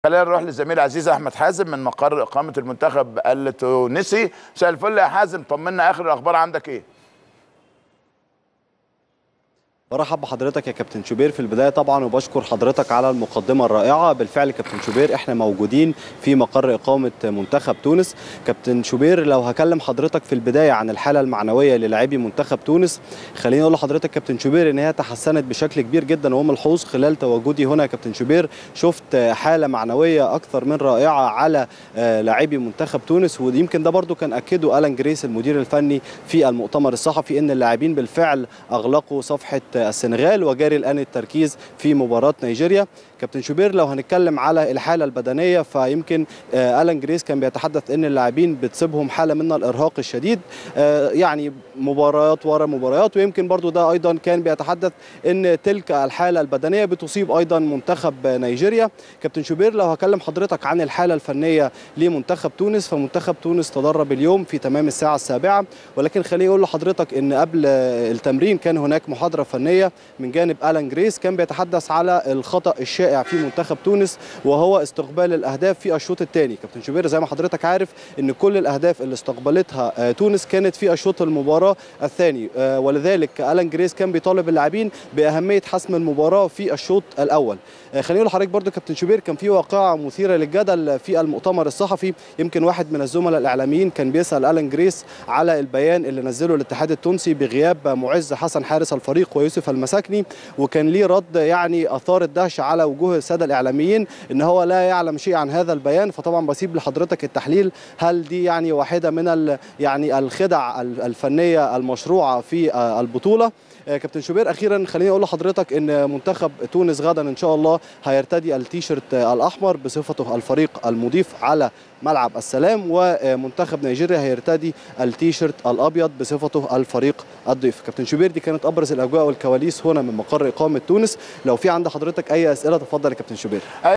خلينا نروح للزميل العزيز احمد حازم من مقر اقامه المنتخب التونسي مساء الفل يا حازم طمنا اخر الاخبار عندك ايه برحب بحضرتك يا كابتن شوبير في البدايه طبعا وبشكر حضرتك على المقدمه الرائعه بالفعل كابتن شوبير احنا موجودين في مقر اقامه منتخب تونس كابتن شوبير لو هكلم حضرتك في البدايه عن الحاله المعنويه للاعبي منتخب تونس خليني اقول لحضرتك كابتن شوبير ان هي تحسنت بشكل كبير جدا وملحوظ خلال تواجدي هنا يا كابتن شوبير شفت حاله معنويه اكثر من رائعه على لاعبي منتخب تونس ويمكن ده برضو كان اكده الان جريس المدير الفني في المؤتمر الصحفي ان اللاعبين بالفعل اغلقوا صفحه السنغال وجاري الان التركيز في مباراه نيجيريا كابتن شوبير لو هنتكلم على الحاله البدنيه فيمكن الان جريس كان بيتحدث ان اللاعبين بتصيبهم حاله من الارهاق الشديد يعني مباريات ورا مباريات ويمكن برضو ده ايضا كان بيتحدث ان تلك الحاله البدنيه بتصيب ايضا منتخب نيجيريا كابتن شوبير لو هكلم حضرتك عن الحاله الفنيه لمنتخب تونس فمنتخب تونس تدرب اليوم في تمام الساعه السابعه ولكن خليني اقول لحضرتك ان قبل التمرين كان هناك محاضره فنيه من جانب الان جريس كان بيتحدث على الخطا الشائع في منتخب تونس وهو استقبال الاهداف في الشوط الثاني كابتن شوبير زي ما حضرتك عارف ان كل الاهداف اللي استقبلتها تونس كانت في الشوط المباراه الثاني ولذلك الان جريس كان بيطالب اللاعبين باهميه حسم المباراه في الشوط الاول خليني اقول لحضرتك برضو كابتن شوبير كان في واقعه مثيره للجدل في المؤتمر الصحفي يمكن واحد من الزملاء الاعلاميين كان بيسال الان جريس على البيان اللي نزله الاتحاد التونسي بغياب معز حسن حارس الفريق ويوسف المساكني وكان ليه رد يعني اثار الدهشه على وجوه الساده الاعلاميين ان هو لا يعلم شيء عن هذا البيان فطبعا بسيب لحضرتك التحليل هل دي يعني واحده من يعني الخدع الفنيه المشروعه في البطوله كابتن شوبير اخيرا خليني اقول لحضرتك ان منتخب تونس غدا ان شاء الله هيرتدي التيشيرت الاحمر بصفته الفريق المضيف على ملعب السلام ومنتخب نيجيريا هيرتدي التيشيرت الابيض بصفته الفريق الضيف كابتن شوبير دي كانت ابرز الاجواء والكواليس هنا من مقر اقامه تونس لو في عند حضرتك اي اسئله تفضل يا كابتن شوبير